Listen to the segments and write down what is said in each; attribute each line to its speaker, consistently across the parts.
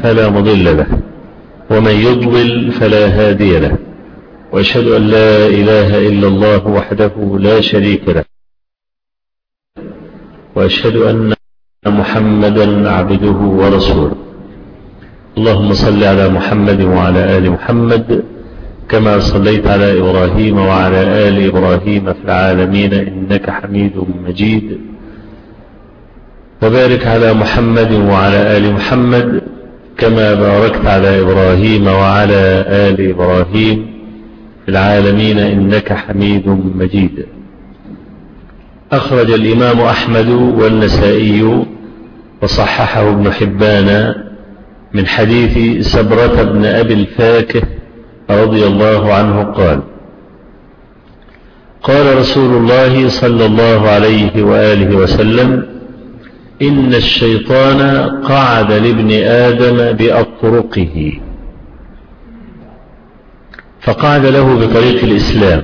Speaker 1: فلا مضل له ومن يضلل فلا هادي له وأشهد أن لا إله إلا الله وحده لا شريك له وأشهد أن محمدا عبده ورسوله اللهم صل على محمد وعلى آل محمد كما صليت على إبراهيم وعلى آل إبراهيم في العالمين إنك حميد مجيد وبارك على محمد وعلى آل محمد كما باركت على إبراهيم وعلى آل إبراهيم في العالمين إنك حميد مجيد أخرج الإمام أحمد والنسائي وصححه ابن حبان من حديث سبرة بن أبي الفاكه رضي الله عنه قال قال رسول الله صلى الله عليه وآله وسلم إن الشيطان قعد لابن آدم بأطرقه فقعد له بطريق الإسلام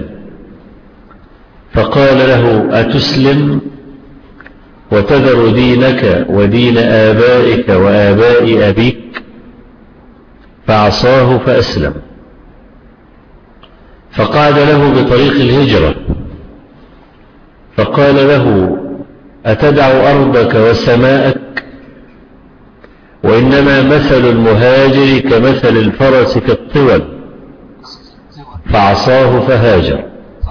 Speaker 1: فقال له أتسلم وتذر دينك ودين آبائك وآباء أبيك فعصاه فأسلم فقعد له بطريق الهجرة فقال له أتدع أرضك وسماءك وإنما مثل المهاجر كمثل الفرس في الطول فعصاه فهاجر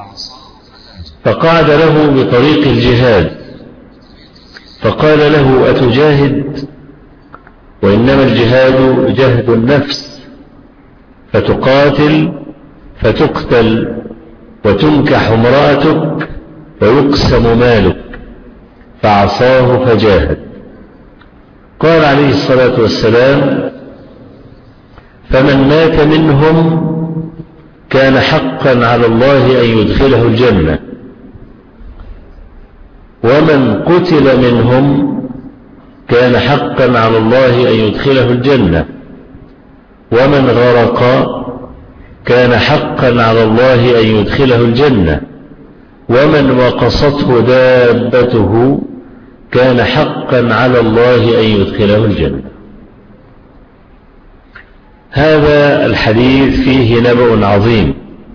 Speaker 1: فقعد له بطريق الجهاد فقال له أتجاهد وإنما الجهاد جهد النفس فتقاتل فتقتل وتنكح امرأتك ويقسم مالك فعصاه فجاهد قال عليه الصلاة والسلام فمن مات منهم كان حقا على الله أن يدخله الجنة ومن قتل منهم كان حقا على الله أن يدخله الجنة ومن غرق كان حقا على الله أن يدخله الجنة ومن وقصته دابته كان حقا على الله أن يدخله الجنة هذا الحديث فيه نبأ عظيم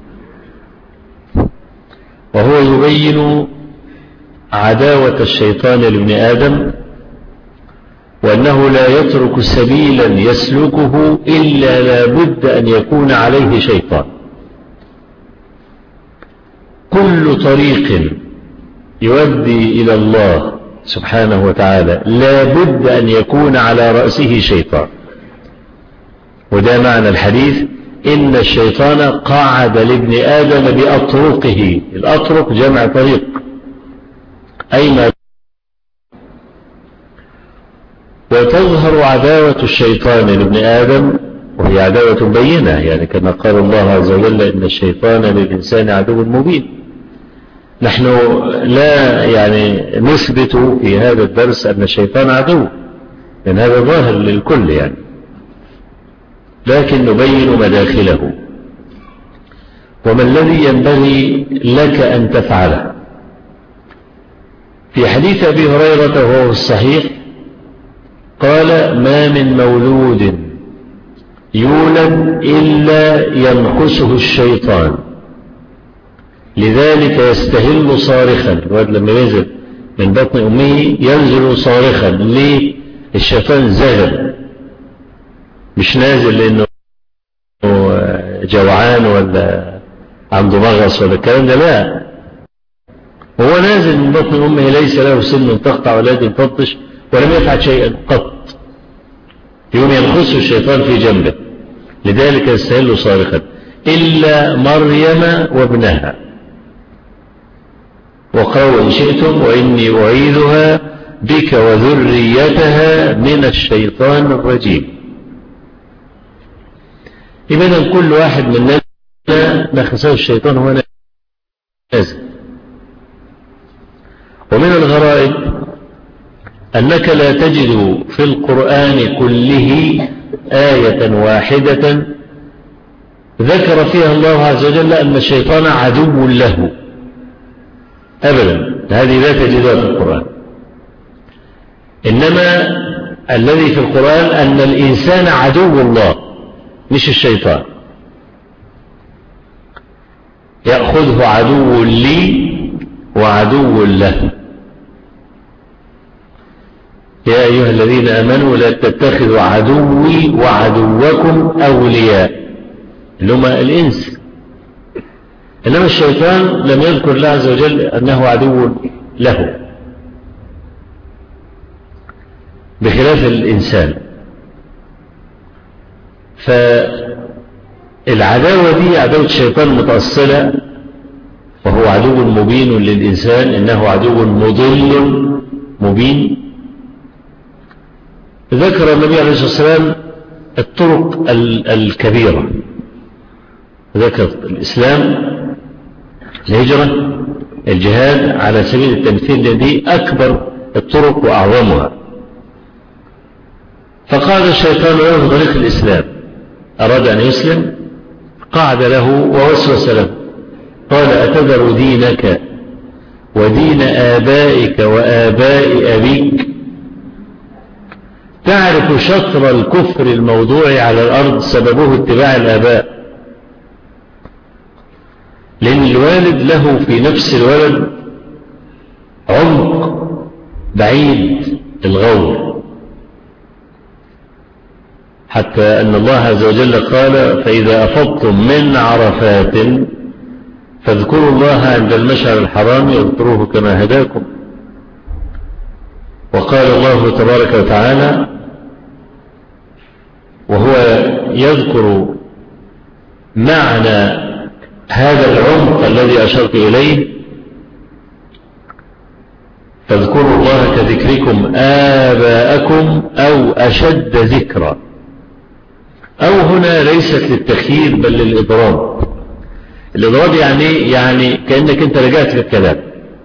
Speaker 1: وهو يبين عداوة الشيطان لابن آدم وأنه لا يترك سبيلا يسلكه إلا لابد أن يكون عليه شيطان كل طريق يؤدي إلى الله سبحانه وتعالى لابد أن يكون على رأسه شيطان وده معنى الحديث إن الشيطان قعد لابن آدم بأطرقه الأطرق جمع طريق أي ما وتظهر عداوة الشيطان لابن آدم وهي عداوة بينة يعني كما قال الله عز وجل إن الشيطان للإنسان عدو مبين نحن لا يعني نثبت في هذا الدرس أن الشيطان عدو لأن هذا ظاهر للكل يعني لكن نبين مداخله وما الذي ينبغي لك أن تفعله في حديث أبي هريرة وهو الصحيح قال ما من مولود يولد إلا ينقصه الشيطان لذلك يستهل صارخا الولد لما ينزل من بطن أمه ينزل صارخا ليه الشيطان زغل مش نازل لأنه جوعان ولا عنده مغص ولا الكلام ده لا هو نازل من بطن أمه ليس له سن تقطع ولا تنفطش ولم يفعل شيئا قط يوم ينخص الشيطان في جنبه لذلك يستهل صارخا إلا مريم وابنها وقالوا إن شئتم وإني أعيذها بك وذريتها من الشيطان الرجيم إذا كل واحد مننا نخسه الشيطان هو نازل ومن الغرائب أنك لا تجد في القرآن كله آية واحدة ذكر فيها الله عز وجل أن الشيطان عدو له أبدا هذه لا تجدها في القرآن إنما الذي في القرآن أن الإنسان عدو الله مش الشيطان يأخذه عدو لي وعدو له يا أيها الذين أمنوا لا تتخذوا عدوي وعدوكم أولياء اللي هم الإنس إنما الشيطان لم يذكر الله عز وجل أنه عدو له بخلاف الإنسان فالعداوة دي عداوة الشيطان متأصلة وهو عدو مبين للإنسان إنه عدو مضل مبين ذكر النبي عليه الصلاة والسلام الطرق الكبيرة ذكر الإسلام الهجرة الجهاد على سبيل التمثيل الذي أكبر الطرق وأعظمها فقال الشيطان له في طريق الإسلام أراد أن يسلم قعد له ووسوس له قال أتذر دينك ودين آبائك وآباء أبيك تعرف شطر الكفر الموضوع على الأرض سببه اتباع الآباء لأن الوالد له في نفس الولد عمق بعيد الغور حتى أن الله عز وجل قال فإذا أفضتم من عرفات فاذكروا الله عند المشعر الحرام واذكروه كما هداكم وقال الله تبارك وتعالى وهو يذكر معنى هذا العمق الذي أشرت إليه فاذكروا الله كذكركم آباءكم أو أشد ذكرا أو هنا ليست للتخيير بل للإضراب الإضراب يعني يعني كأنك أنت رجعت في الكلام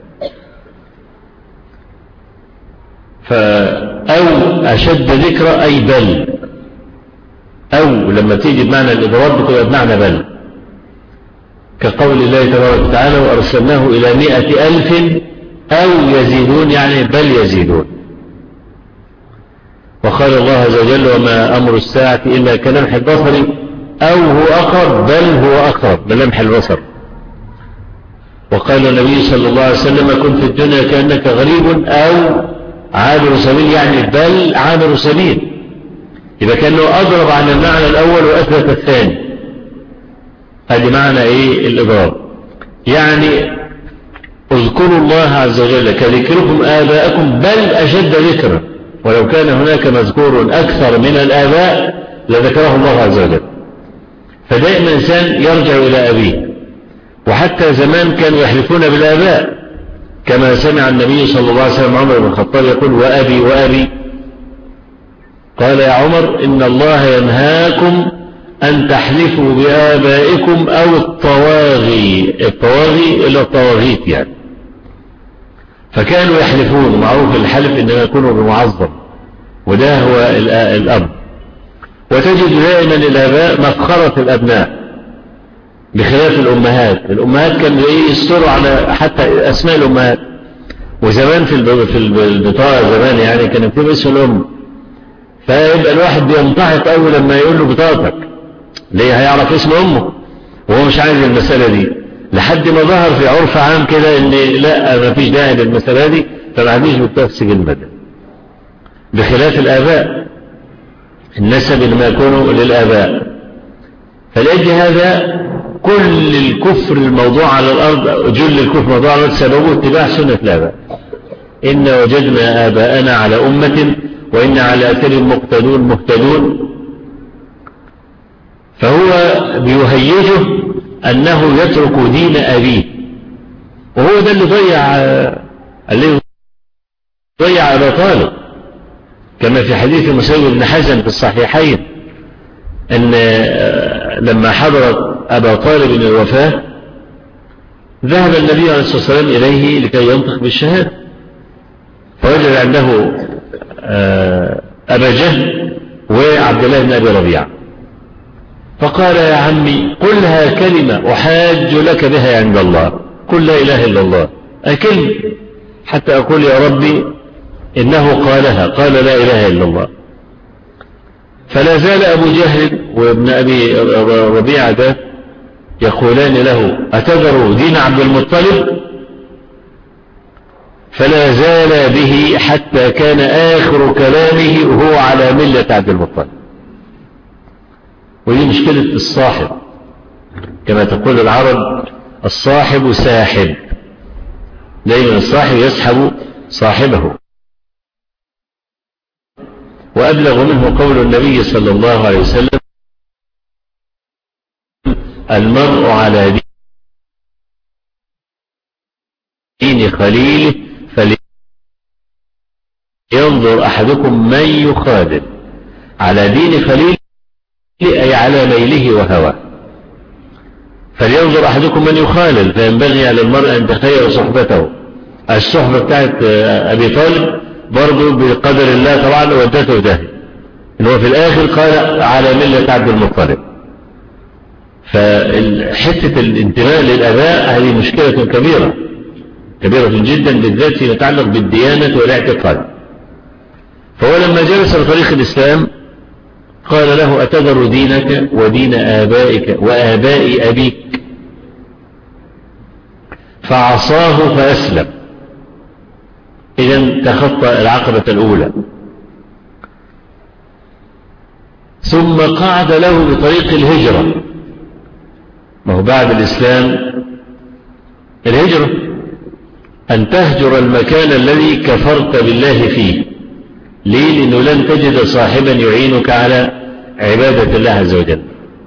Speaker 1: أو أشد ذكرى أي بل أو لما تيجي بمعنى الإضراب بتبقى بمعنى بل كقول الله تبارك وتعالى وأرسلناه إلى مئة ألف أو يزيدون يعني بل يزيدون وقال الله عز وجل وما أمر الساعة إلا كلمح البصر أو هو أقرب بل هو أقرب بلمح البصر وقال النبي صلى الله عليه وسلم كن في الدنيا كأنك غريب أو عابر سبيل يعني بل عابر سبيل إذا كان أضرب عن المعنى الأول وأثبت الثاني هذه معنى ايه الاضراب يعني اذكروا الله عز وجل كذكركم آباءكم بل أشد ذكرا ولو كان هناك مذكور أكثر من الآباء لذكره الله عز وجل فدائما إنسان يرجع إلى أبيه وحتى زمان كانوا يحلفون بالآباء كما سمع النبي صلى الله عليه وسلم عمر بن الخطاب يقول وأبي وأبي قال يا عمر إن الله ينهاكم أن تحلفوا بآبائكم أو الطواغي الطواغي إلى الطواغيت يعني فكانوا يحلفون معروف الحلف إنما يكونوا بمعظم وده هو الأب وتجد دائما الآباء مفخرة الأبناء بخلاف الأمهات الأمهات كانوا يستروا على حتى أسماء الأمهات وزمان في في البطاقة زمان يعني كان يكتب اسم الأم فيبقى الواحد بيمتحط أول لما يقول له بطاقتك ليه هيعرف اسم أمه وهو مش عايز المسألة دي لحد ما ظهر في عرف عام كده ان لا ما فيش داعي للمسألة دي فما عنديش بتفسج المدى بخلاف الآباء النسب اللي ما يكونوا للآباء فلأجل هذا كل الكفر الموضوع على الأرض جل الكفر الموضوع على الأرض سببه اتباع سنة الآباء إن وجدنا آباءنا على أمة وإن على أثر مقتدون مهتدون فهو بيهيجه أنه يترك دين أبيه وهو ده اللي ضيع اللي ضيع أبا طالب كما في حديث مسيب بن حزن في الصحيحين أن لما حضرت أبا طالب الوفاة ذهب النبي عليه الصلاة والسلام إليه لكي ينطق بالشهادة فوجد عنده أبا جهل وعبد الله بن أبي ربيعه فقال يا عمي قلها كلمة أحاج لك بها عند الله قل لا إله إلا الله أكل حتى أقول يا ربي إنه قالها قال لا إله إلا الله فلا زال أبو جهل وابن أبي ربيعة ده يقولان له أتذر دين عبد المطلب فلا زال به حتى كان آخر كلامه وهو على ملة عبد المطلب ودي مشكلة الصاحب كما تقول العرب الصاحب ساحب دائما الصاحب يسحب صاحبه وأبلغ منه قول النبي صلى الله عليه وسلم المرء على دين خليله فلينظر أحدكم من يخالف على دين خليله أي على ميله وهواه فلينظر أحدكم من يخالل فينبغي على المرء أن تخير صحبته الصحبة بتاعت أبي طالب برضه بقدر الله طبعا ودته ده إن هو في الآخر قال على ملة عبد المطلب فحتة الانتماء للأباء هذه مشكلة كبيرة كبيرة جدا بالذات فيما يتعلق بالديانة والاعتقاد فهو لما جلس لطريق الإسلام قال له أتذر دينك ودين آبائك وآباء أبيك فعصاه فأسلم إذا تخطى العقبة الأولى ثم قعد له بطريق الهجرة ما هو بعد الإسلام الهجرة أن تهجر المكان الذي كفرت بالله فيه ليه لأنه لن تجد صاحبا يعينك على عبادة الله عز وجل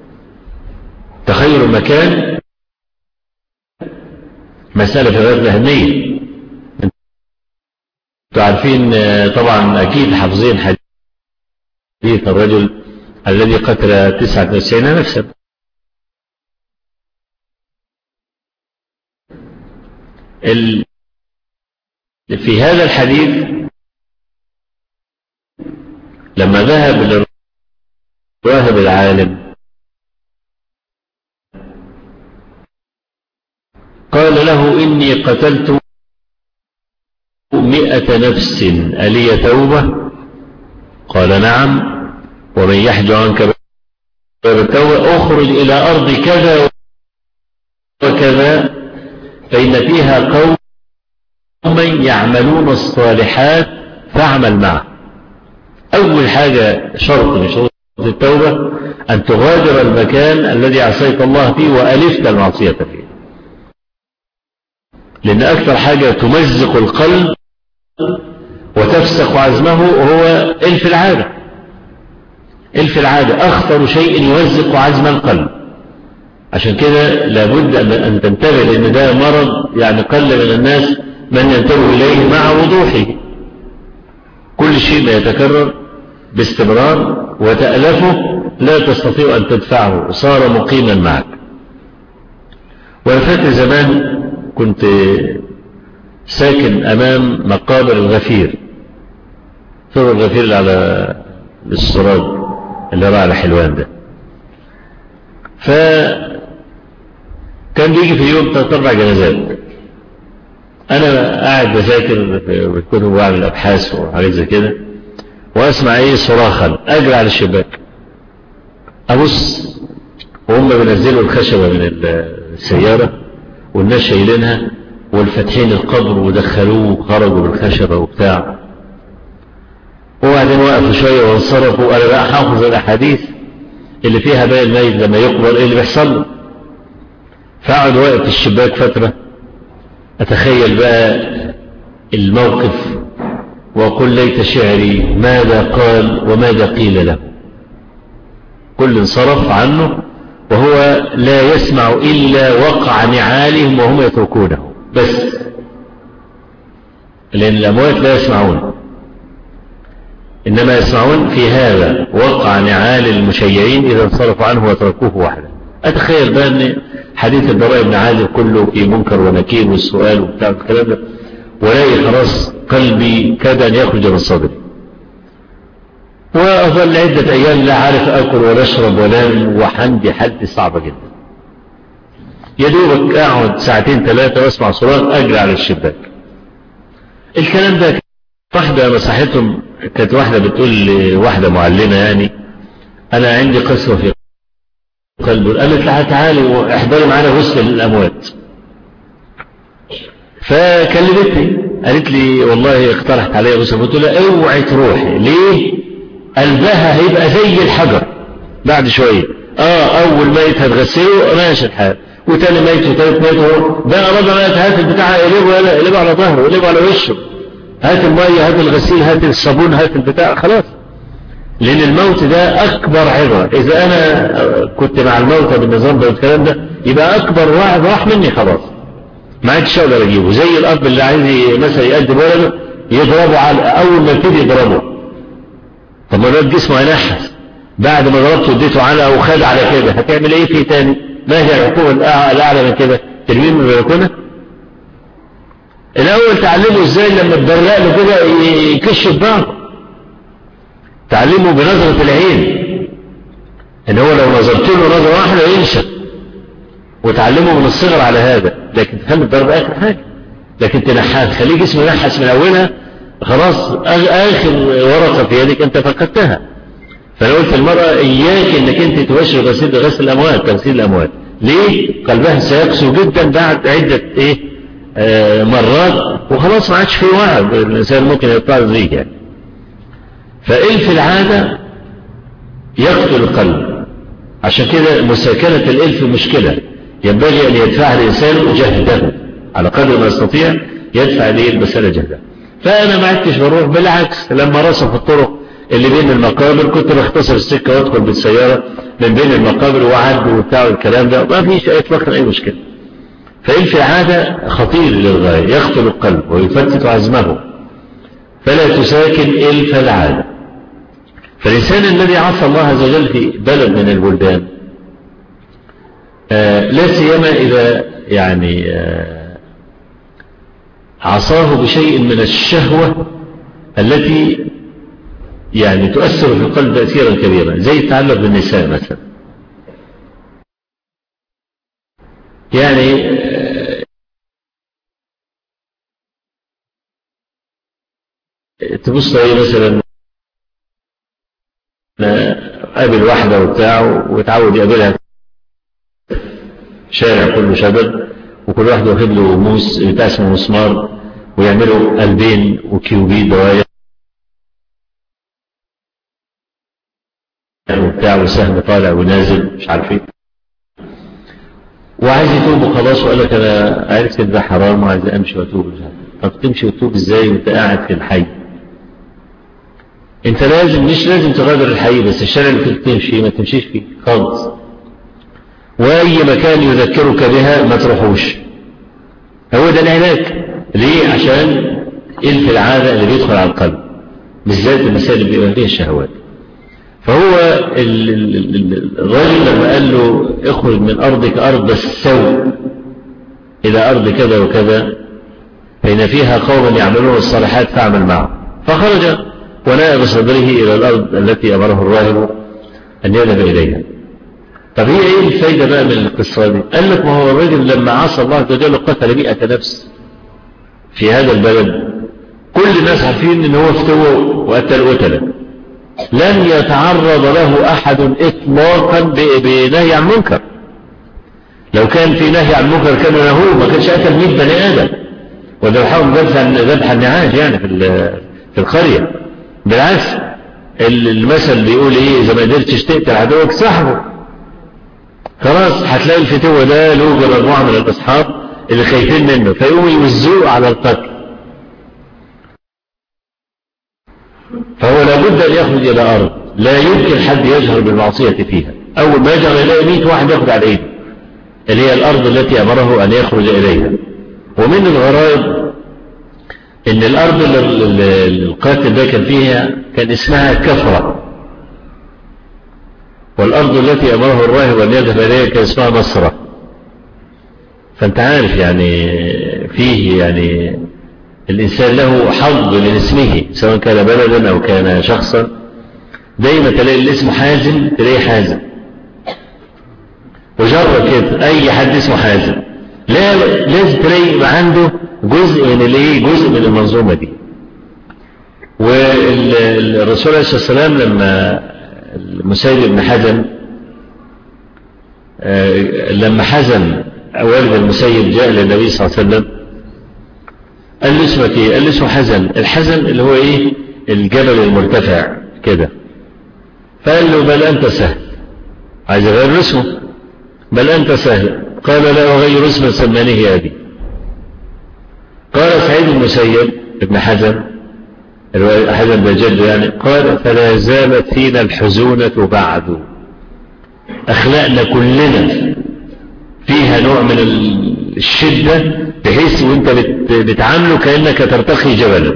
Speaker 1: تخير المكان مسألة في غير الأهمية انتوا عارفين طبعا أكيد حافظين حديث الرجل الذي قتل تسعة وتسعين نفسا في هذا الحديث لما ذهب للراهب العالم قال له إني قتلت مئة نفس ألي توبة قال نعم ومن يحج عنك باب التوبة أخرج إلى أرض كذا وكذا فإن فيها قوم يعملون الصالحات فاعمل معه أول حاجة شرط من شروط التوبة أن تغادر المكان الذي عصيت الله فيه وألفت المعصية فيه لأن أكثر حاجة تمزق القلب وتفسخ عزمه هو إلف العادة إلف العادة أخطر شيء يمزق عزم القلب عشان كده لابد أن تنتبه لأن ده مرض يعني قل من الناس من ينتبه إليه مع وضوحه كل شيء ما يتكرر باستمرار وتألفه لا تستطيع أن تدفعه صار مقيما معك وأنا فاكر زمان كنت ساكن أمام مقابر الغفير ثور الغفير اللي على السراج اللي راى على حلوان ده فكان بيجي في اليوم ثلاث أربع جنازات أنا قاعد بذاكر بكتب وأعمل أبحاث وحاجات زي كده وأسمع إيه صراخا أجري على الشباك أبص وهم بينزلوا الخشبة من السيارة والناس شايلينها والفاتحين القبر ودخلوه وخرجوا بالخشبة وبتاع وبعدين وقفوا شوية وانصرفوا وأنا بقى حافظ الأحاديث اللي فيها باقي الميت لما يقبر إيه اللي بيحصل له فأقعد واقف في الشباك فترة أتخيل بقى الموقف وقل ليت شعري ماذا قال وماذا قيل له كل انصرف عنه وهو لا يسمع إلا وقع نعالهم وهم يتركونه بس لأن الأموات لا يسمعون إنما يسمعون في هذا وقع نعال المشيعين إذا انصرفوا عنه وتركوه وحده أتخيل بقى أن حديث البراء بن عازب كله في منكر ونكير والسؤال وبتاع الكلام ده ولاقي خلاص قلبي كاد أن يخرج من صدري وأظل عدة أيام لا عارف أكل ولا أشرب ولا أنام وحندي حالتي صعبة جدا يا دوبك أقعد ساعتين ثلاثة وأسمع صراخ أجري على الشباك الكلام ده واحدة نصحتهم كانت واحدة بتقول لواحدة معلمة يعني أنا عندي قسوة في قلبي قالت لها تعالي احضري معانا غسل الأموات فكلمتني قالت لي والله اقترحت عليا غسل قلت لها اوعي تروحي ليه قلبها هيبقى زي الحجر بعد شوية اه اول ميت هتغسله ماشي الحال وتاني ميت وتالت ميت ده اراد ميت هات البتاع يقلبه يقلبه على ظهره يقلبه على وشه هات المية هات الغسيل هات الصابون هات البتاع خلاص لأن الموت ده أكبر عبرة إذا أنا كنت مع الموتى بالنظام ده والكلام ده يبقى أكبر واحد راح مني خلاص ما عادش أقدر أجيبه زي الأب اللي عايز مثلا يقدم ولده يضربه على أول ما يبتدي يضربه طب ما الواد جسمه هينحس بعد ما ضربته اديته علقه وخد على كده هتعمل ايه فيه تاني؟ ما هي العقوبة الأعلى من كده؟ ترميه من البلكونة؟ الأول تعلمه ازاي لما تبرق له كده يكشف بعض تعلمه بنظرة العين ان هو لو نظرت له نظرة واحدة ينشف وتعلمه من الصغر على هذا لكن تخلي الضرب آخر حاجة لكن تنحى تخليه جسمه ينحس من أولها خلاص آخر ورقة في يدك أنت فقدتها فأنا قلت المرأة إياك أنك أنت تبشر غسيل غسل الأموات تغسيل الأموات ليه؟ قلبها سيقسو جدا بعد عدة إيه؟ آه مرات وخلاص ما عادش في وعي الإنسان ممكن يطلع زيك يعني فإلف العادة يقتل القلب عشان كده مساكنة الإلف مشكلة ينبغي أن يدفع الإنسان جهده على قدر ما يستطيع يدفع ليه المسألة جهده فأنا ما عدتش بروح بالعكس لما رصف الطرق اللي بين المقابر كنت بختصر السكة وادخل بالسيارة من بين المقابر وعد وبتاع الكلام ده ما فيش اطلاقا أي مشكلة فإلف عادة خطير للغاية يقتل القلب ويفتت عزمه فلا تساكن إلف العادة فالإنسان الذي عصى الله عز وجل في بلد من البلدان آه لا سيما إذا يعني آه عصاه بشيء من الشهوة التي يعني تؤثر في القلب تأثيرا كبيرا زي التعلق بالنساء مثلا يعني آه تبص ايه مثلا قابل واحدة وبتاع وتعود يقابلها شارع كله شباب وكل واحد واخد له موس بتاع اسمه مسمار ويعملوا قلبين وكيوبيد دواير وبتاع وسهم طالع ونازل مش عارف ايه وعايز يتوب وخلاص وقال لك انا عرفت ان ده حرام وعايز امشي واتوب طب تمشي وتوب ازاي وانت قاعد في الحي انت لازم مش لازم تغادر الحي بس الشارع اللي تمشي ما تمشيش فيه خالص واي مكان يذكرك بها ما تروحوش هو ده العلاج ليه عشان الف العاده اللي بيدخل على القلب بالذات المسائل اللي بيبقى فيها الشهوات فهو الرجل لما قال له اخرج من ارضك ارض السوء الى ارض كذا وكذا فان فيها قوما يعملون الصالحات فاعمل معهم فخرج وناء بصدره إلى الأرض التي أمره الراهب أن يذهب إليها طب هي إيه الفايدة بقى من القصة دي قال لك ما هو الرجل لما عصى الله عز وجل قتل مئة نفس في هذا البلد كل الناس عارفين ان هو افتوى وقتل قتله لم يتعرض له أحد إطلاقا بنهي عن منكر لو كان في نهي عن منكر كان له ما كانش قتل 100 بني آدم وذبحهم ذبح النعاج يعني في في القرية بالعكس المثل بيقول ايه اذا ما قدرتش تقتل عدوك صاحبه خلاص هتلاقي الفتوة ده له مجموعة من الاصحاب اللي خايفين منه فيقوموا يوزوه على القتل فهو لابد ان يخرج الى ارض لا يمكن حد يجهر بالمعصية فيها اول ما يجهر يلاقي 100 واحد ياخد على ايده اللي هي الارض التي امره ان يخرج اليها ومن الغرائب ان الارض اللي القاتل ده كان فيها كان اسمها كفرة والارض التي امره الراهب ان يذهب اليها كان اسمها نصرة فانت عارف يعني فيه يعني الانسان له حظ من اسمه سواء كان بلدا او كان شخصا دايما تلاقي الاسم حازم تلاقيه حازم وجرب كده اي حد اسمه حازم لا لازم تلاقي عنده جزء من الايه جزء من المنظومة دي والرسول عليه الصلاة والسلام لما المسيد بن حزن آه، لما حزن والد المسيب جاء للنبي صلى الله عليه وسلم قال له اسمك ايه قال له اسمه حزن الحزن اللي هو ايه الجبل المرتفع كده فقال له بل انت سهل عايز اغير اسمه بل انت سهل قال لا اغير اسم سمانيه ابي قال سعيد المسيب ابن حزن حزن بن جد يعني قال فلا زالت فينا الحزونة بعد أخلاقنا كلنا فيها نوع من الشدة بحيث وانت بتعامله كأنك ترتقي جبلا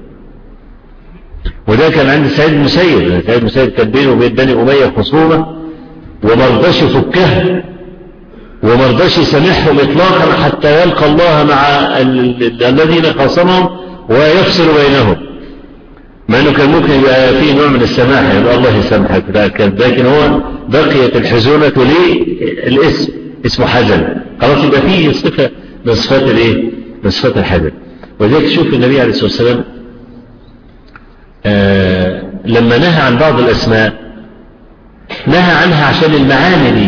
Speaker 1: وده كان عند سعيد المسيب سعيد المسيب كان بينه وبين بني أمية خصومة وما رضاش يفكها وما رضاش يسامحهم إطلاقا حتى يلقى الله مع الذين خاصمهم ويفصل بينهم مع انه كان ممكن يبقى فيه نوع من السماح يبقى الله يسامحك لكن هو بقيت الحزونة للاسم اسمه حزن خلاص يبقى فيه صفة من صفات الايه من صفات الحزن ولذلك شوف النبي عليه الصلاة والسلام آه لما نهى عن بعض الأسماء نهى عنها عشان المعاني دي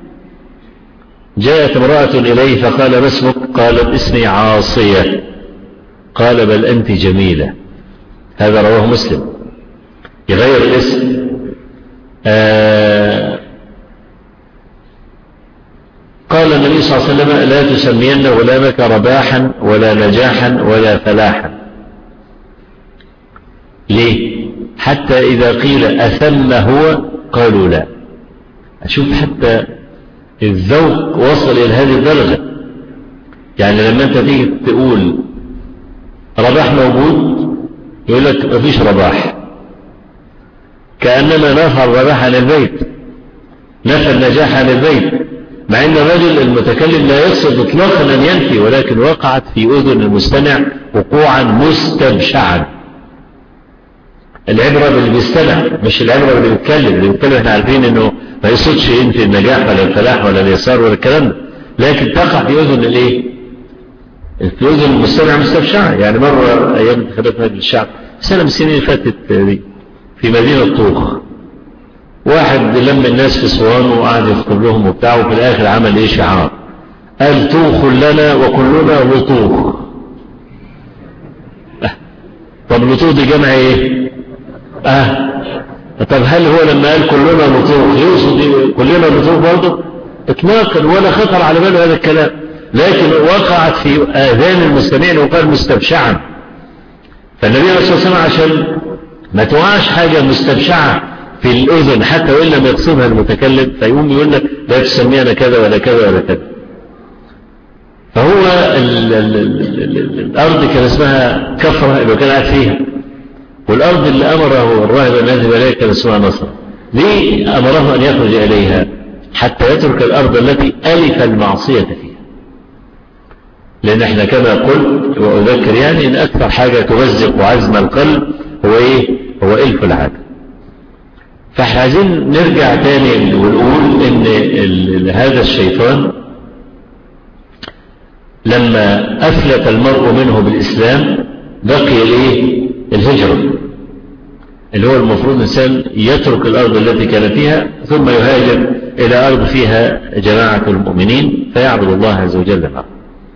Speaker 1: جاءت امرأة إليه فقال ما اسمك قالت اسمي عاصية قال بل أنت جميلة هذا رواه مسلم يغير الاسم آه قال النبي صلى الله عليه وسلم لا تسمين غلامك رباحا ولا نجاحا ولا فلاحا ليه حتى إذا قيل أثم هو قالوا لا أشوف حتى الذوق وصل إلى هذه الدرجة يعني لما أنت تيجي تقول رباح موجود يقول لك مفيش رباح كأنما نفى الرباح عن البيت نفى النجاح عن البيت مع ان الرجل المتكلم لا يقصد اطلاقا ان ينفي ولكن وقعت في اذن المستمع وقوعا مستبشعا العبرة باللي بيستمع مش العبرة باللي بيتكلم اللي بيتكلم احنا عارفين انه ما يقصدش ينفي النجاح ولا الفلاح ولا اليسار ولا الكلام ده لكن تقع في اذن الايه في اذن المستمع مستبشعا يعني مرة ايام انتخابات مجلس الشعب سنة من السنين اللي فاتت دي في مدينة طوخ واحد لم الناس في صوان وقعد يخطب لهم وبتاع وفي الاخر عمل ايه شعار قال توخ لنا وكلنا لطوخ أه. طب لطوخ دي جمع ايه اه طب هل هو لما قال كلنا لطوخ يقصد إيه؟ كلنا لطوخ برضه اطلاقا ولا خطر على باله هذا الكلام لكن وقعت في اذان المستمعين وقال مستبشعا فالنبي عليه الصلاه والسلام عشان ما توقعش حاجه مستبشعه في الأذن حتى وإن لم يقصدها المتكلم فيقوم يقول لك لا تسمينا كذا ولا كذا ولا كذا فهو ال ال ال الأرض كان اسمها كفرة اللي كان قاعد فيها والأرض اللي أمره الراهب أن يذهب إليها كان اسمها نصر ليه أمره أن يخرج إليها حتى يترك الأرض التي ألف المعصية فيها لأن احنا كما قلت وأذكر يعني أن أكثر حاجة تمزق عزم القلب هو إيه هو إلف العادة فاحنا عايزين نرجع تاني ونقول ان هذا الشيطان لما افلت المرء منه بالاسلام بقي الايه الهجرة اللي هو المفروض الانسان يترك الارض التي كان فيها ثم يهاجر الى ارض فيها جماعة المؤمنين فيعبد الله عز وجل معه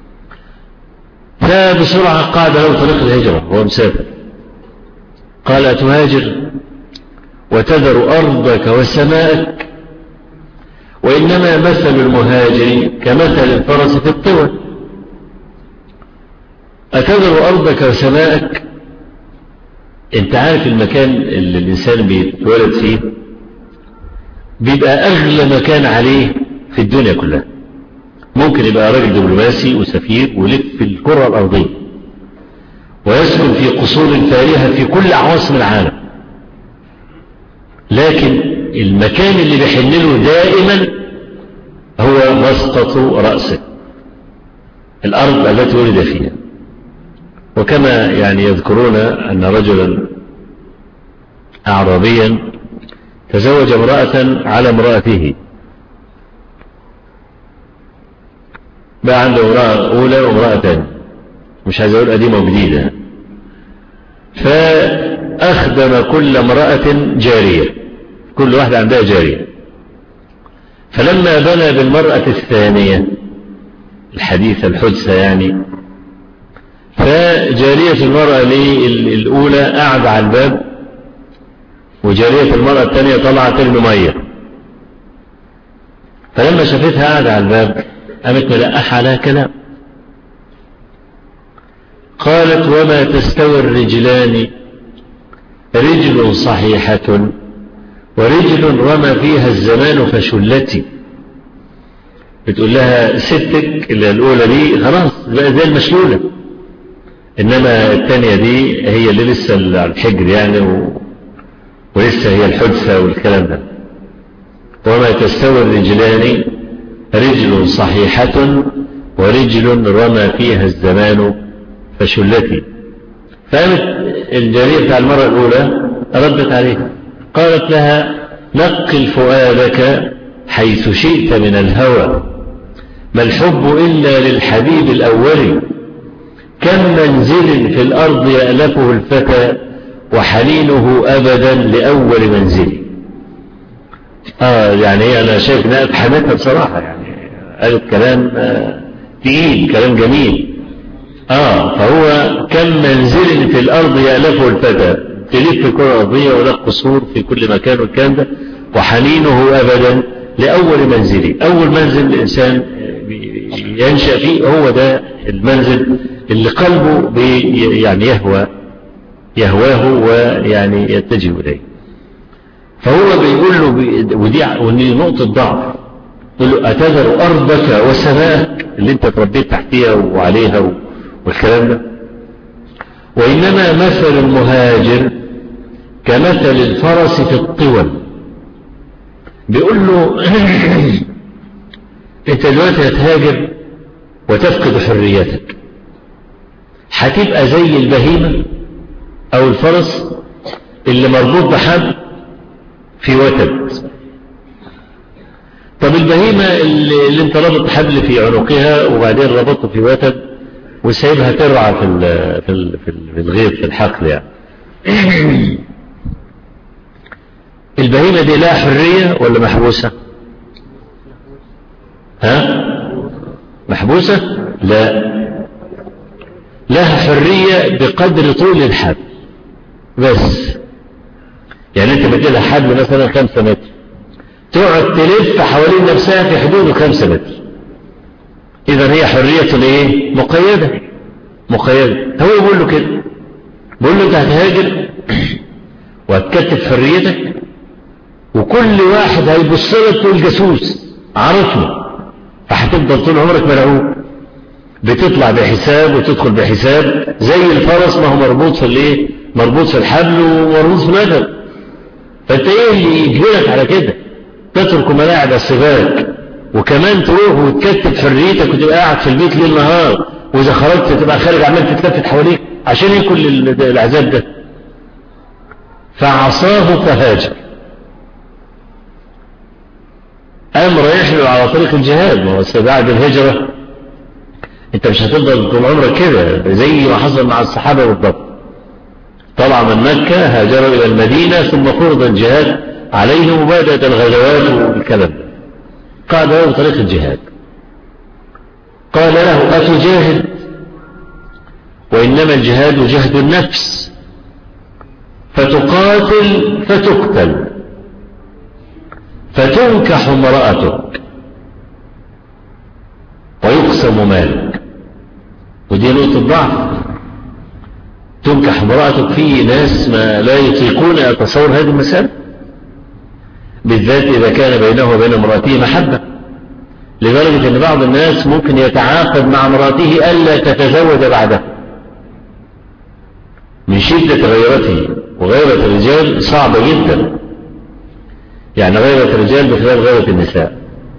Speaker 1: فبسرعة قعد له طريق الهجرة وهو مسافر قال أتهاجر وتذر أرضك وسماءك وإنما مثل المهاجر كمثل الفرس في الطول أتذر أرضك وسماءك انت عارف المكان اللي الإنسان بيتولد فيه بيبقى أغلى مكان عليه في الدنيا كلها ممكن يبقى راجل دبلوماسي وسفير ولف في الكرة الأرضية ويسكن في قصور فارهة في كل عواصم العالم لكن المكان اللي بيحل دائما هو مسقط رأسه الأرض التي ولد فيها وكما يعني يذكرون أن رجلا أعرابيا تزوج امرأة على امرأته بقى عنده امرأة أولى وامرأة ثانية مش عايز أقول قديمة وجديدة ف أخدم كل امرأة جارية كل واحدة عندها جارية فلما بنى بالمرأة الثانية الحديثة الحدثة يعني فجارية المرأة الأولى قاعدة على الباب وجارية المرأة الثانية طلعت ترمي مية فلما شافتها قاعدة على الباب قامت ملقحة لها كلام قالت وما تستوي الرجلان رجل صحيحة ورجل رمى فيها الزمان فشلتي بتقول لها ستك اللي الأولى دي خلاص بقى زي المشلولة إنما الثانية دي هي اللي لسه على الحجر يعني و... ولسه هي الحدثة والكلام ده وما تستوي الرجلان رجل صحيحة ورجل رمى فيها الزمان فشلتي فقامت الجارية بتاع المرة الأولى ردت عليها قالت لها نقل فؤادك حيث شئت من الهوى ما الحب إلا للحبيب الأول كم منزل في الأرض يألفه الفتى وحنينه أبدا لأول منزل آه يعني أنا شايف إنها اتحمتها بصراحة يعني قالت كلام آه تقيل كلام جميل آه فهو كم منزل في الأرض يألفه الفتى تلف في كل أرضية ولا قصور في كل مكان والكلام ده وحنينه أبدا لأول منزل أول منزل الإنسان ينشأ فيه هو ده المنزل اللي قلبه يعني يهوى يهواه ويعني يتجه إليه فهو بيقول له ودي ودي نقطة ضعف يقول له أتذر أرضك وسماءك اللي أنت تربيت تحتها وعليها والكلام ده وإنما مثل المهاجر كمثل الفرس في الطول بيقول له انت دلوقتي هتهاجر وتفقد حريتك هتبقى زي البهيمة او الفرس اللي مربوط بحبل في وتد طب البهيمة اللي, اللي انت ربط حبل في عنقها وبعدين ربطته في وتد وسايبها ترعى في ال في ال في الغيط في الحقل يعني البهيمة دي لها حرية ولا محبوسة ها محبوسة لا لها حرية بقدر طول الحبل بس يعني انت بدي لها حبل مثلا خمسة متر تقعد تلف حوالين نفسها في حدود خمسة متر اذا هي حرية ايه مقيدة مقيدة هو بيقول له كده بيقول له انت هتهاجر وهتكتف حريتك وكل واحد هيبص لك تقول جاسوس عرفني فهتفضل طول عمرك مرعوب بتطلع بحساب وتدخل بحساب زي الفرس ما هو مربوط في الايه مربوط في الحبل ومربوط في المثل فانت ايه اللي يجبرك على كده تترك ملاعب السباك وكمان تروح وتكتب حريتك وتبقى قاعد في البيت ليل نهار واذا خرجت تبقى خارج عمال تتلفت حواليك عشان ايه كل العذاب ده فعصاه فهاجر قام رايح له على طريق الجهاد ما هو بعد الهجرة انت مش هتفضل طول عمرك كده زي ما حصل مع الصحابة بالضبط طلع من مكة هاجروا إلى المدينة ثم فرض الجهاد عليهم وبدأت الغزوات والكلام ده قال له طريق الجهاد قال له أتجاهد وإنما الجهاد جهد النفس فتقاتل فتقتل فتنكح امرأتك ويقسم مالك ودي نقطة ضعف تنكح امرأتك في ناس ما لا يطيقون يتصور هذه المسألة بالذات إذا كان بينه وبين امرأته محبة لدرجة أن بعض الناس ممكن يتعاقد مع امرأته ألا تتزوج بعده من شدة غيرته وغيرة الرجال صعبة جدا يعني غيرة الرجال بخلاف غيرة النساء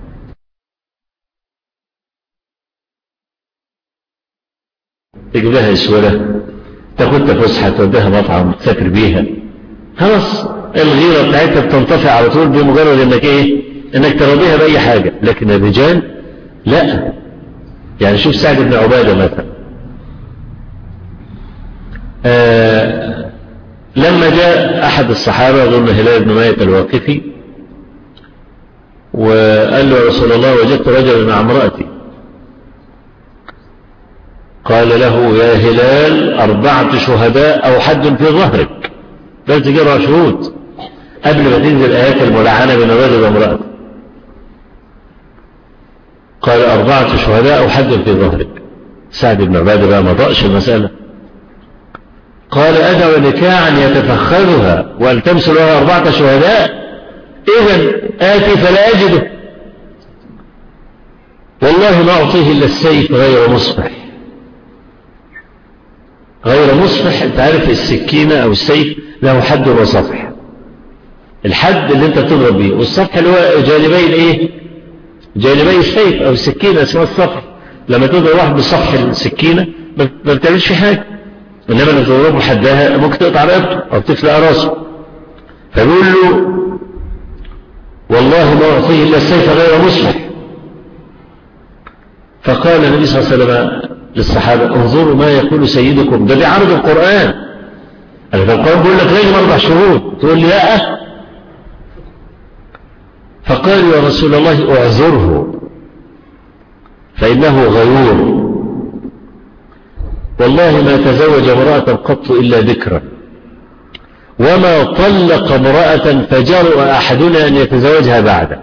Speaker 1: تجيب لها اسوله تاخدها فسحه توديها مطعم تسافر بيها خلاص الغيره بتاعتها بتنطفئ على طول بمجرد انك ايه انك ترضيها باي حاجه لكن الرجال لا يعني شوف سعد بن عباده مثلا آه لما جاء أحد الصحابة أظن هلال بن ميت الواقفي وقال له يا رسول الله وجدت رجلا مع امرأتي قال له يا هلال أربعة شهداء أو حد في ظهرك بس تجرى شهود قبل ما تنزل آيات الملعنة بين الرجل وامرأته قال أربعة شهداء أو حد في ظهرك سعد بن عبادة بقى ما طقش المسألة قال أدعو نكاعا يتفخذها والتمس لها أربعة شهداء إذا آتي فلا أجده والله ما أعطيه إلا السيف غير مصفح غير مصفح أنت عارف السكينة أو السيف له حد وصفح الحد اللي أنت تضرب به والصفح اللي هو جانبي الإيه جانبي السيف أو السكينة اسمها الصفح لما تضرب واحد بصفح السكينة ما بتعملش حاجة إنما لما تضربه حدها ممكن تقطع رقبته أو تفلق راسه فبيقول له والله ما أعطيه إلا السيف غير مصلح فقال النبي صلى الله عليه وسلم للصحابة انظروا ما يقول سيدكم ده بيعرض القرآن أنا في القرآن بيقول لك لازم أربع شهور تقول لي لا فقال يا رسول الله اعذره فإنه غيور والله ما تزوج امرأة قط إلا ذكرا وما طلق امرأة فجرؤ أحدنا أن يتزوجها بعده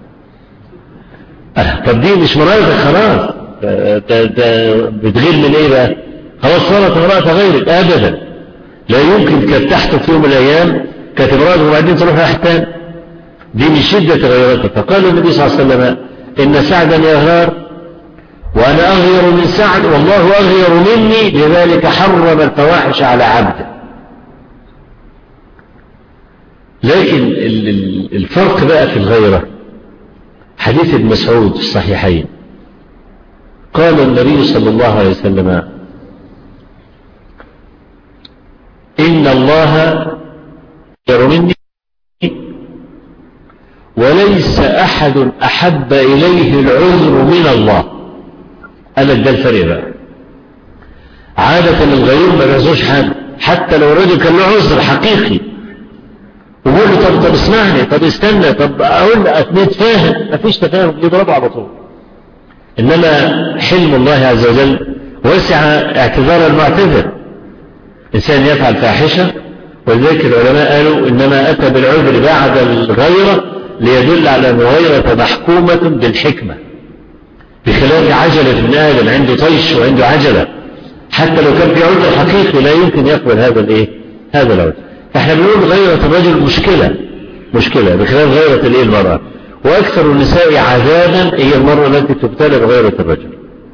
Speaker 1: طب دي مش مرأتك خلاص بتغير من ايه بقى خلاص صارت امرأة غيرك ابدا لا يمكن كانت تحت في يوم من الايام كانت امرأة وبعدين تروح احتان دي من شدة غيرتها فقال النبي صلى الله عليه وسلم ان سعدا يغار وانا اغير من سعد والله اغير مني لذلك حرم الفواحش على عبده لكن الفرق بقى في الغيرة حديث ابن مسعود في الصحيحين قال النبي صلى الله عليه وسلم إن الله ير مني وليس أحد أحب إليه العذر من الله أنا ده الفرق بقى عادة الغيور ما بيعذرش حاجة حتى لو الرجل كان له عذر حقيقي وقول له طب طب اسمعني طب استنى طب اقول نتفاهم مفيش تفاهم يضربه على طول انما حلم الله عز وجل وسع اعتذار المعتذر انسان يفعل فاحشه ولذلك العلماء قالوا انما اتى بالعذر بعد الغيره ليدل على ان الغيره محكومه بالحكمه بخلاف عجله ابن ادم عنده طيش وعنده عجله حتى لو كان في عذر حقيقي لا يمكن يقبل هذا الايه هذا العذر احنا بنقول غيرة الرجل مشكلة مشكلة بخلاف غيرة الايه المرأة واكثر النساء عذابا هي المرأة التي تبتلى بغيرة الرجل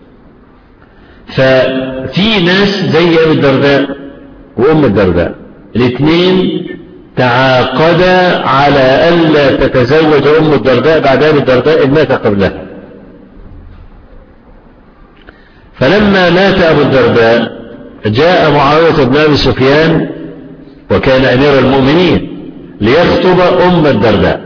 Speaker 1: ففي ناس زي ابي الدرداء وام الدرداء الاثنين تعاقدا على الا تتزوج ام الدرداء بعد ابي الدرداء مات قبلها فلما مات ابو الدرداء جاء معاوية بن ابي سفيان وكان أمير المؤمنين ليخطب أم الدرداء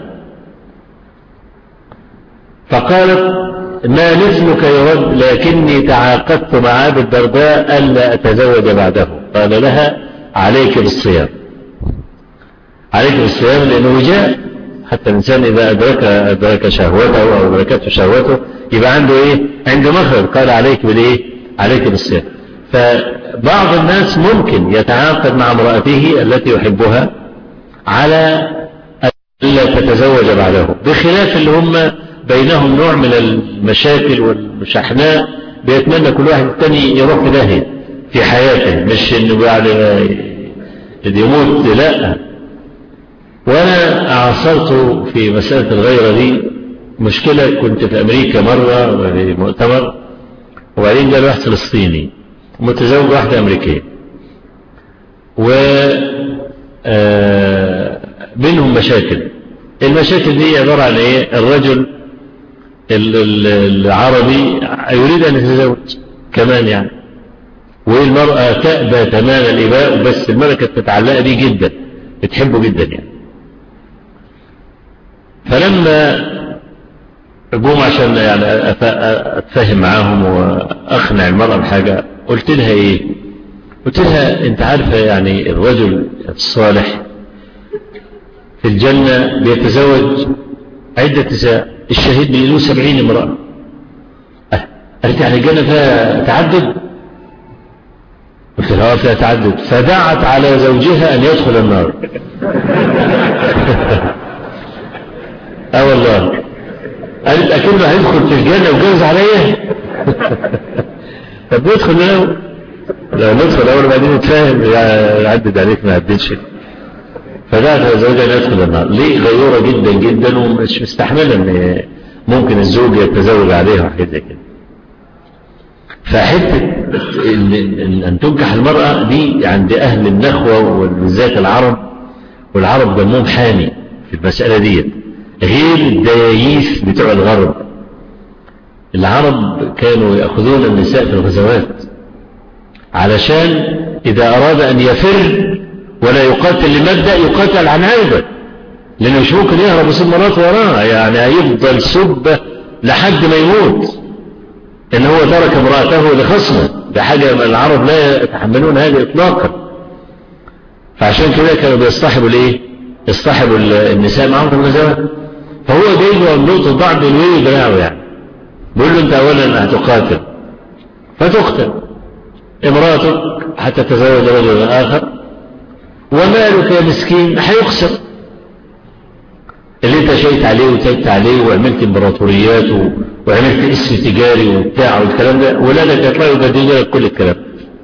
Speaker 1: فقالت ما مثلك يود لكني تعاقدت مع أبي الدرداء ألا أتزوج بعده قال لها عليك بالصيام عليك بالصيام لأنه وجاء حتى الإنسان إذا أدرك أدرك شهوته أو أدركته شهوته يبقى عنده إيه؟ عنده مخرج قال عليك بالإيه؟ عليك بالصيام فبعض الناس ممكن يتعاقد مع امرأته التي يحبها على ألا تتزوج بعده بخلاف اللي هم بينهم نوع من المشاكل والشحناء بيتمنى كل واحد الثاني يروح في داهية في حياته مش انه بعد يموت لا وانا عاصرت في مسألة الغيرة دي مشكلة كنت في امريكا مرة في مؤتمر وبعدين جاء واحد فلسطيني متزوج واحدة أمريكية و آه، بينهم مشاكل المشاكل دي عبارة عن ايه الرجل العربي يريد أن يتزوج كمان يعني والمرأة تأبى تمام الإباء بس المرأة كانت متعلقة بيه جدا بتحبه جدا يعني فلما جم عشان يعني أتفاهم معاهم وأقنع المرأة بحاجة قلت لها ايه قلت لها انت عارفة يعني الرجل الصالح في الجنة بيتزوج عدة نساء الشهيد بيقولوا سبعين امرأة قالت يعني الجنة فيها تعدد قلت لها فيها تعدد فدعت على زوجها أن يدخل النار اه والله قالت أكنه هيدخل في الجنة وجوز عليا طب ندخل الأول لو ندخل الأول بعدين نتفاهم يعدد عليك ما عدتش فدعت على زوجها أن يدخل النار ليه غيورة جدا جدا ومش مستحملة ان ممكن الزوج يتزوج عليها وحاجات زي كده فحتة أن تنكح المرأة دي عند أهل النخوة وبالذات العرب والعرب دمهم حامي في المسألة دي غير الدياييس بتوع الغرب العرب كانوا يأخذون النساء في الغزوات علشان إذا أراد أن يفر ولا يقاتل لمبدأ يقاتل عن عيبة لأنه مش ممكن يهرب ويسيب مراته وراه يعني هيفضل سبة لحد ما يموت ان هو ترك امرأته لخصمه ده حاجة العرب لا يتحملون هذه اطلاقا فعشان كده كانوا بيصطحبوا الايه يصطحبوا النساء معهم في الغزوات فهو جاي له نقطة ضعف الويل دراعه يعني بيقول له انت اولا هتقاتل فتقتل امرأتك حتى تتزوج رجلا اخر ومالك يا مسكين هيخسر اللي انت شيت عليه وتعبت عليه وعملت امبراطوريات وعملت اسم تجاري وبتاع والكلام ده ولادك يطلعوا يبدلوا لك كل الكلام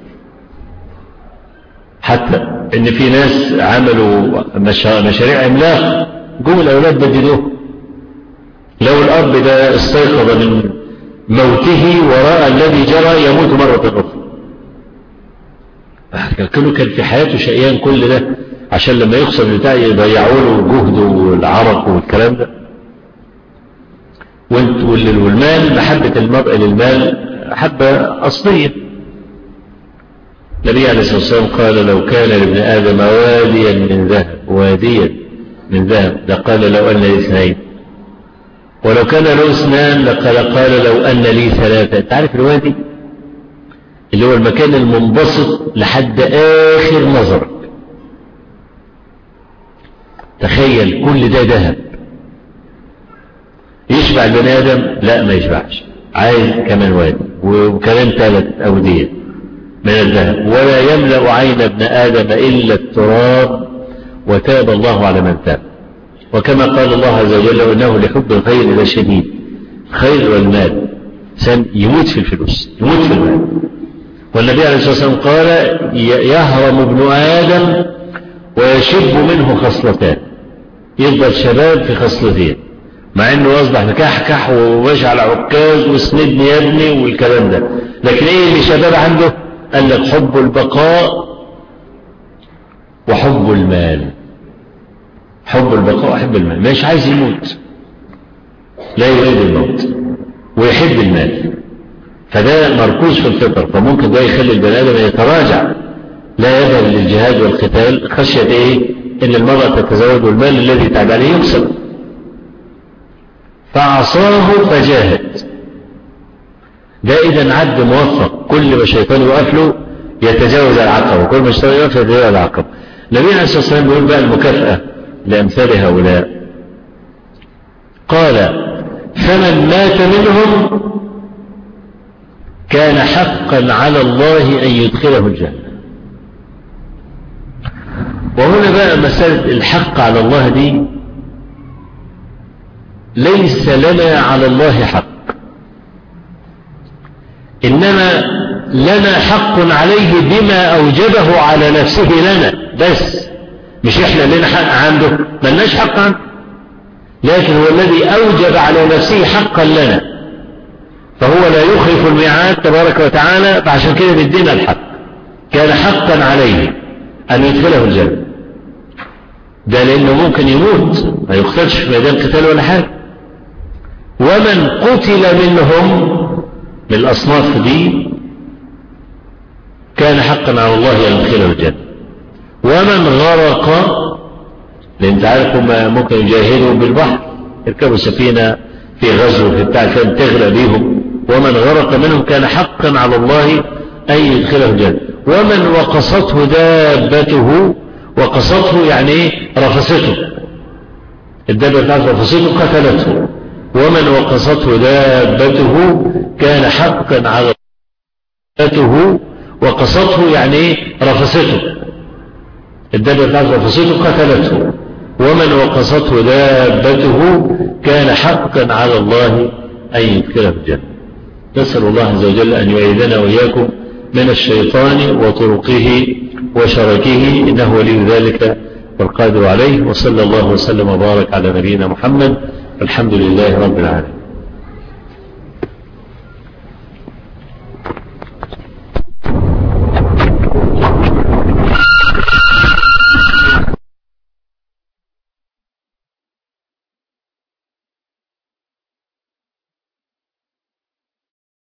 Speaker 1: حتى ان في ناس عملوا مشاريع عملاق جم الاولاد بدلوه لو الاب ده استيقظ من موته وراء الذي جرى يموت مرة أخرى كانوا كان في حياته شقيان كل ده عشان لما يخسر بتاع يضيعوا له جهده والعرق والكلام ده والمال محبة المرء للمال محبة أصلية النبي عليه الصلاة والسلام قال لو كان لابن آدم واديا من ذهب واديا من ذهب لقال لو أن لي اثنين ولو كان له اثنان لقال قال لو أن لي ثلاثة تعرف الوادي اللي هو المكان المنبسط لحد آخر نظرك تخيل كل ده ذهب يشبع البني آدم لا ما يشبعش عايز كمان وادي وكمان ثلاث أودية من الذهب ولا يملأ عين ابن آدم إلا التراب وتاب الله على من تاب وكما قال الله عز وجل وإنه لحب الخير لشديد خير والمال سن يموت في الفلوس يموت في المال والنبي عليه الصلاة والسلام قال يهرم ابن آدم ويشب منه خصلتان يفضل شباب في خصلتين مع انه اصبح مكحكح وماشي على عكاز واسندني يا ابني والكلام ده لكن ايه اللي شباب عنده قال لك حب البقاء وحب المال حب البقاء وحب المال مش عايز يموت لا يريد الموت ويحب المال فده مركوز في الفطر فممكن ده يخلي البني ادم يتراجع لا يذهب للجهاد والقتال خشية ايه ان المرأة تتزوج والمال الذي تعب عليه يكسب فعصاه فجاهد ده اذا عبد موفق كل ما الشيطان يوقف له يتجاوز العقبة كل ما الشيطان يوقف يتجاوز العقبة النبي عليه الصلاة والسلام بيقول بقى المكافأة لأمثال هؤلاء قال فمن مات منهم كان حقا على الله أن يدخله الجنة وهنا بقى مسألة الحق على الله دي ليس لنا على الله حق إنما لنا حق عليه بما أوجبه على نفسه لنا بس مش إحنا لنا حق عنده ملناش حق عنده لكن هو الذي أوجب على نفسه حقا لنا فهو لا يخلف الميعاد تبارك وتعالى فعشان كده بيدينا الحق كان حقا عليه أن يدخله الجنة ده لأنه ممكن يموت ما يقتلش في ميدان قتال ولا حاجة ومن قتل منهم من الأصناف دي كان حقا على الله أن يدخله الجنة ومن غرق لأن انت عارف هم ممكن يجاهدوا بالبحر يركبوا سفينة في غزو في بتاع كان تغرق بيهم ومن غرق منهم كان حقا على الله أن يدخله الجنة ومن وقصته دابته وقصته يعني ايه رفسته الدابة بتاعته رفسته قتلته ومن وقصته دابته كان حقا على دابته وقصته يعني ايه رفسته الدابة بتاعته رفسته قتلته ومن وقصته دابته كان حقا على الله أن يدخله الجنة نسأل الله عز وجل أن يعيذنا وإياكم من الشيطان وطرقه وشركه إنه ولي ذلك والقادر عليه وصلى الله وسلم وبارك على نبينا محمد الحمد لله رب العالمين